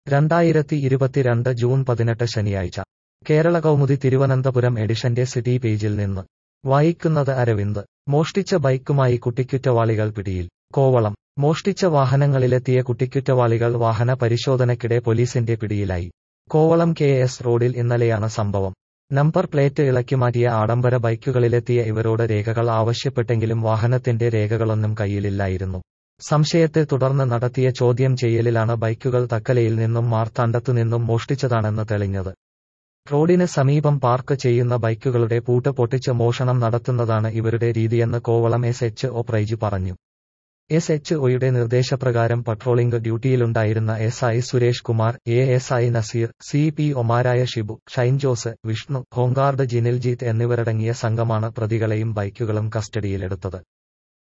രണ്ടായിരത്തി ഇരുപത്തിരണ്ട് ജൂൺ പതിനെട്ട് ശനിയാഴ്ച കേരള കൗമുദി തിരുവനന്തപുരം എഡിഷന്റെ സിറ്റി പേജിൽ നിന്ന് വായിക്കുന്നത് അരവിന്ദ് മോഷ്ടിച്ച ബൈക്കുമായി കുട്ടിക്കുറ്റവാളികൾ പിടിയിൽ കോവളം മോഷ്ടിച്ച വാഹനങ്ങളിലെത്തിയ കുട്ടിക്കുറ്റവാളികൾ വാഹന പരിശോധനയ്ക്കിടെ പോലീസിന്റെ പിടിയിലായി കോവളം കെ എസ് റോഡിൽ ഇന്നലെയാണ് സംഭവം നമ്പർ പ്ലേറ്റ് ഇളക്കിമാറ്റിയ ആഡംബര ബൈക്കുകളിലെത്തിയ ഇവരോട് രേഖകൾ ആവശ്യപ്പെട്ടെങ്കിലും വാഹനത്തിന്റെ രേഖകളൊന്നും കയ്യിലില്ലായിരുന്നു സംശയത്തെ തുടർന്ന് നടത്തിയ ചോദ്യം ചെയ്യലിലാണ് ബൈക്കുകൾ തക്കലയിൽ നിന്നും മാർത്താണ്ഡത്തു നിന്നും മോഷ്ടിച്ചതാണെന്ന് തെളിഞ്ഞത് റോഡിന് സമീപം പാർക്ക് ചെയ്യുന്ന ബൈക്കുകളുടെ പൂട്ട് പൊട്ടിച്ച് മോഷണം നടത്തുന്നതാണ് ഇവരുടെ രീതിയെന്ന് Kovalam S H O Praiju പറഞ്ഞു എസ് എച്ച് ഒയുടെ നിർദ്ദേശപ്രകാരം പട്രോളിംഗ് ഡ്യൂട്ടിയിലുണ്ടായിരുന്ന S I Suresh Kumar A S I Nazeer C P ഒമാരായ ഷിബു ഷൈൻ ജോസ് വിഷ്ണു ഹോംഗാർഡ് ജിനിൽജീത്ത് എന്നിവരടങ്ങിയ സംഘമാണ് പ്രതികളെയും ബൈക്കുകളും കസ്റ്റഡിയിലെടുത്തത്